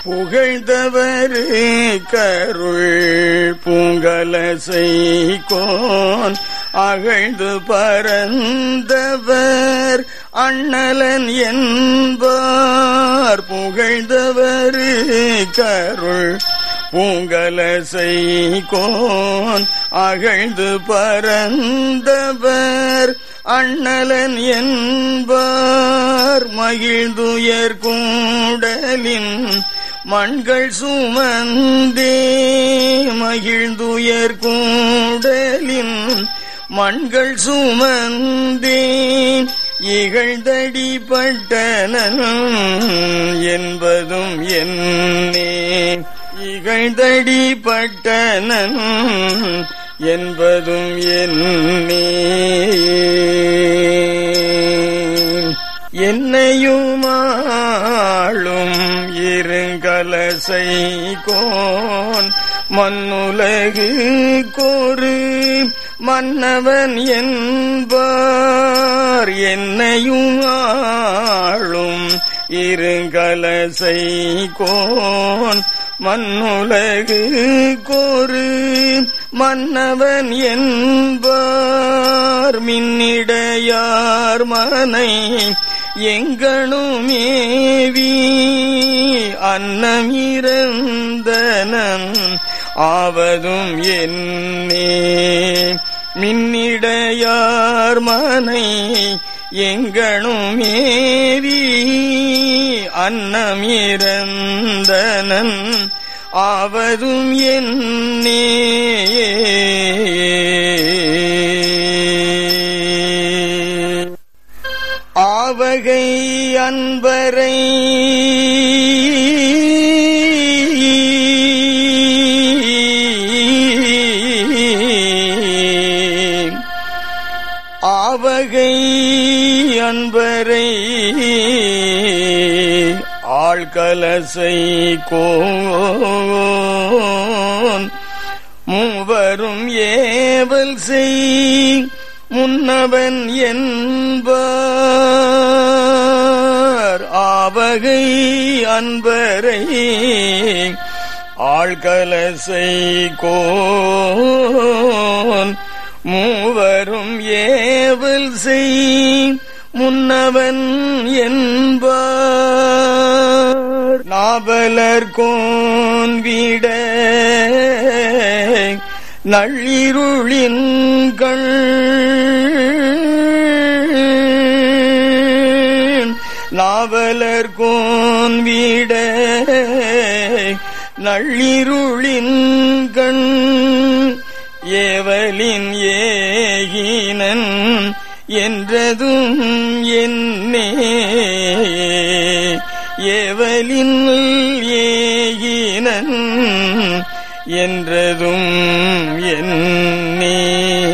புகழ்ந்தவரு கருள் பூங்கலசை கோன் அகழ்ந்து பரந்தவர் அண்ணலன் என்பார் புகழ்ந்தவரு கருள் பூங்கலசை கோன் அகழ்ந்து பரந்தவர் அண்ணலன் என்பார் மகிழ்ந்துயர் கூடலின் மண்கள் சுமந்தே மகிழ்ந்துயர் கூடலின் மண்கள் சுமந்தே இகழ்ந்தடிப்பட்டனன் என்பதும் என்னே இகழ்ந்தடிப்பட்டனன் என்பதும் என்னே என்னையுமாளும் இருங்கலசை கோன் மண்ணுலகு கோரு மன்னவன் என்பார் என்னையும் ஆளும் இருங்கலசை கோன் மண்ணுலகு கோரு மன்னவன் என்பார் மின்னிடையார் மனை எங்கனுமேவி அன்னமிறந்தனன் ஆவதும் என்னே மின்னிடையார் மனை எங்கனுமேவி அன்னமிறந்தனன் ஆவதும் என்னே ஆவகை அன்பரை ஆவகை அன்பரை ஆழ்கலசை கோன் மூவரும் ஏவல் செய் முன்னவன் என்பார் ஆவகை அன்பரை ஆழ்கலசை கோன் மூவரும் ஏவல் செய் முன்னவன் என்பார் நாவலர் கோன் விட நள்ளிருளின் கண் நாவலர் கோன் விட நள்ளிருளின் கண் ஏவலின் ஏகினன் என்றதும் என்னே ஏவலின் ஏகினன் என்றதும் என்னே